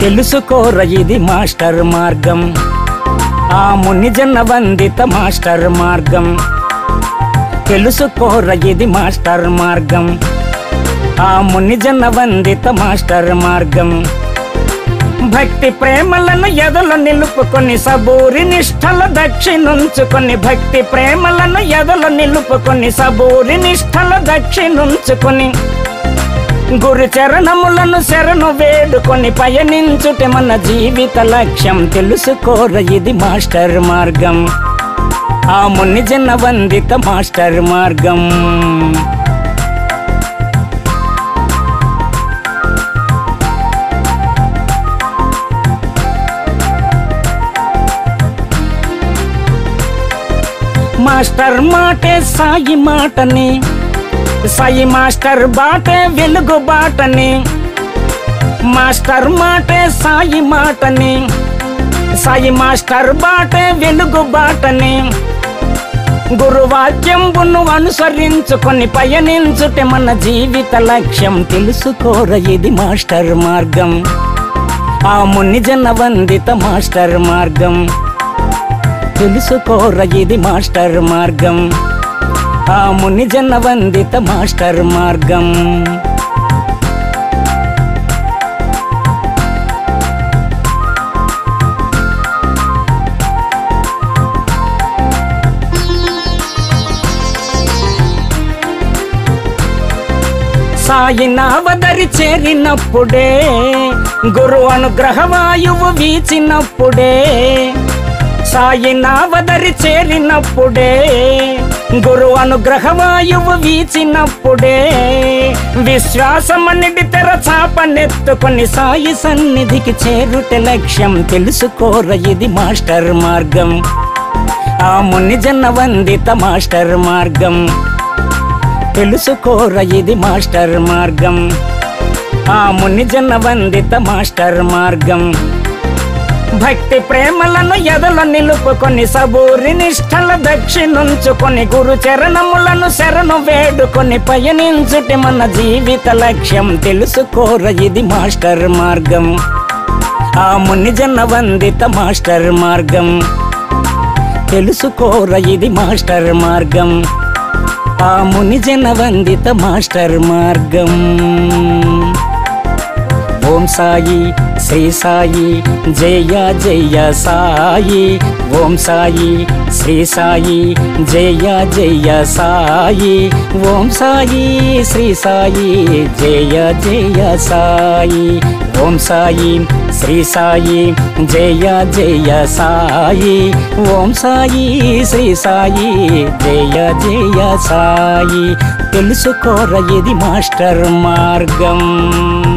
తెలుసుకోర ఇది మాస్టర్ మార్గం ఆ ముని జన వందిత మాస్టర్ మార్గం తెలుసుకోర ఇది మాస్టర్ మార్గం ఆ ముని జన వందిత మాస్టర్ మార్గం భక్తి ప్రేమలను ఎదలు నిలుపుకొని సబూరి నిష్ఠల దక్షిణుంచుకొని భక్తి ప్రేమలను ఎదలు నిలుపుకొని సబూరి నిష్ఠల దక్షిణుంచుకొని గురు చరణములను శరణు వేడుకొని పయనించుట మన జీవిత లక్ష్యం తెలుసుకోర ఇది మాస్టర్ మార్గం ఆ ముని జన వందిత మాస్టర్ మార్గం మాస్టర్ మాటే సాయి మాటని సాయి మాస్టర్ బాటే వెలుగు బాటని మాస్టర్ మాటే సాయి మాటని సాయి మాస్టర్ బాటే వెలుగు బాటని గురువాక్యంబును అనుసరించుకొని పయనించుట మన జీవిత లక్ష్యం తెలుసుకోర ఇది మాస్టర్ మార్గం ఆ ముని జన వందిత మాస్టర్ మార్గం తెలుసుకోర ఇది మాస్టర్ మార్గం ఆ ముని జన వందిత మాస్టర్ మార్గం సాయినావదరి చేరినప్పుడే గురు అనుగ్రహ వాయువు వీచినప్పుడే సాయినావదరి చేరినప్పుడే గురు అనుగ్రహ వాయువు వీచినప్పుడే విశ్వాసమనిడి తెర చాపనెత్తుకొని సాయి సన్నిధికి చేరుట లక్ష్యం తెలుసుకోర ఇది మాస్టర్ మార్గం ఆ ముని జన వందిత మాస్టర్ మార్గం తెలుసుకోర ఇది మాస్టర్ మార్గం ఆ ముని జన వందిత మాస్టర్ మార్గం భక్తి ప్రేమలను ఎదల నిలుపుకొని సబూరి నిష్ఠల దక్షిణుంచుకొని గురు చరణములను శరణు వేడుకొని పయనించుటి మన జీవిత లక్ష్యం తెలుసుకోర ఇది మాస్టర్ మార్గం ఆ ముని జన వందిత మాస్టర్ మార్గం తెలుసుకోర ఇది మాస్టర్ మార్గం ఆ ముని జన వందిత మాస్టర్ మార్గం ఓం సాయి శ్రీ సాయి జయ జయ సాయి ఓం సాయి శ్రీ సాయి జయ జయ సాయి ఓం సాయి శ్రీ సాయి జయ జయ సాయి ఓం సాయి శ్రీ సాయి జయ జయ సాయి ఓం సాయి శ్రీ సాయి జయ జయ సాయి తెలుసుకోర ఇది మాస్టర్ మార్గం